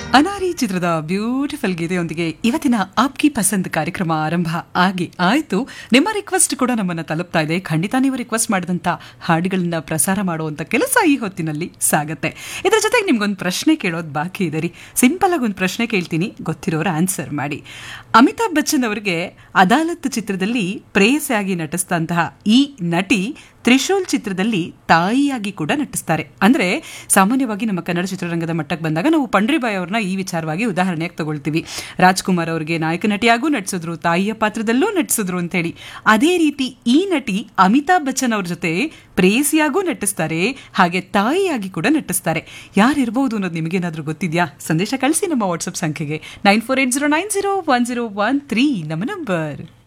ಅನಾರಿ ಚಿತ್ರದ ಬ್ಯೂಟಿಫುಲ್ ಗೀತೆಯೊಂದಿಗೆ ಇವತ್ತಿನ ಆಪ್ಕಿ ಪಸಂದ್ ಕಾರ್ಯಕ್ರಮ ಆರಂಭ ಆಗಿ ಆಯ್ತು ನಿಮ್ಮ ರಿಕ್ವೆಸ್ಟ್ ಕೂಡ ನಮ್ಮನ್ನ ತಲುಪ್ತಾ ಇದೆ ಖಂಡಿತ ನೀವು ರಿಕ್ವೆಸ್ಟ್ ಮಾಡಿದಂತ ಹಾಡುಗಳನ್ನ ಪ್ರಸಾರ ಮಾಡುವಂತ ಕೆಲಸ ಈ ಹೊತ್ತಿನಲ್ಲಿ ಸಾಗತ್ತೆ ಇದರ ಜೊತೆಗೆ ನಿಮ್ಗೊಂದು ಪ್ರಶ್ನೆ ಕೇಳೋದು ಬಾಕಿ ಇದೆ ರೀ ಸಿಂಪಲ್ ಆಗಿ ಒಂದು ಪ್ರಶ್ನೆ ಕೇಳ್ತೀನಿ ಗೊತ್ತಿರೋರು ಆನ್ಸರ್ ಮಾಡಿ ಅಮಿತಾಬ್ ಬಚ್ಚನ್ ಅವರಿಗೆ ಅದಾಲತ್ ಚಿತ್ರದಲ್ಲಿ ಪ್ರೇಯಸಿಯಾಗಿ ನಟಿಸಿದಂತಹ ಈ ನಟಿ ತ್ರಿಶೂಲ್ ಚಿತ್ರದಲ್ಲಿ ತಾಯಿಯಾಗಿ ಕೂಡ ನಟಿಸ್ತಾರೆ ಅಂದ್ರೆ ಸಾಮಾನ್ಯವಾಗಿ ನಮ್ಮ ಕನ್ನಡ ಚಿತ್ರರಂಗದ ಮಟ್ಟಕ್ಕೆ ಬಂದಾಗ ನಾವು ಪಂಡ್ರಿಬಾಯ್ ಅವ್ರನ್ನ ಈ ವಿಚಾರವಾಗಿ ಉದಾಹರಣೆಯಾಗಿ ತಗೊಳ್ತೀವಿ ರಾಜ್ಕುಮಾರ್ ಅವರಿಗೆ ನಾಯಕ ನಟಿಯಾಗೂ ನಟಿಸಿದ್ರು ತಾಯಿಯ ಪಾತ್ರದಲ್ಲೂ ನಟಿಸಿದ್ರು ಅಂತ ಹೇಳಿ ಅದೇ ರೀತಿ ಈ ನಟಿ ಅಮಿತಾಬ್ ಬಚ್ಚನ್ ಅವ್ರ ಜೊತೆ ಪ್ರೇಯಸಿಯಾಗೂ ನಟಿಸ್ತಾರೆ ಹಾಗೆ ತಾಯಿಯಾಗಿ ಕೂಡ ನಟಿಸ್ತಾರೆ ಯಾರಿರ್ಬೋದು ಅನ್ನೋದು ನಿಮಗೇನಾದ್ರೂ ಗೊತ್ತಿದ್ಯಾ ಸಂದೇಶ ಕಳಿಸಿ ನಮ್ಮ ವಾಟ್ಸಪ್ ಸಂಖ್ಯೆಗೆ nine four eight zero nine zero one zero one three ನಮ್ಮ ನಂಬರ್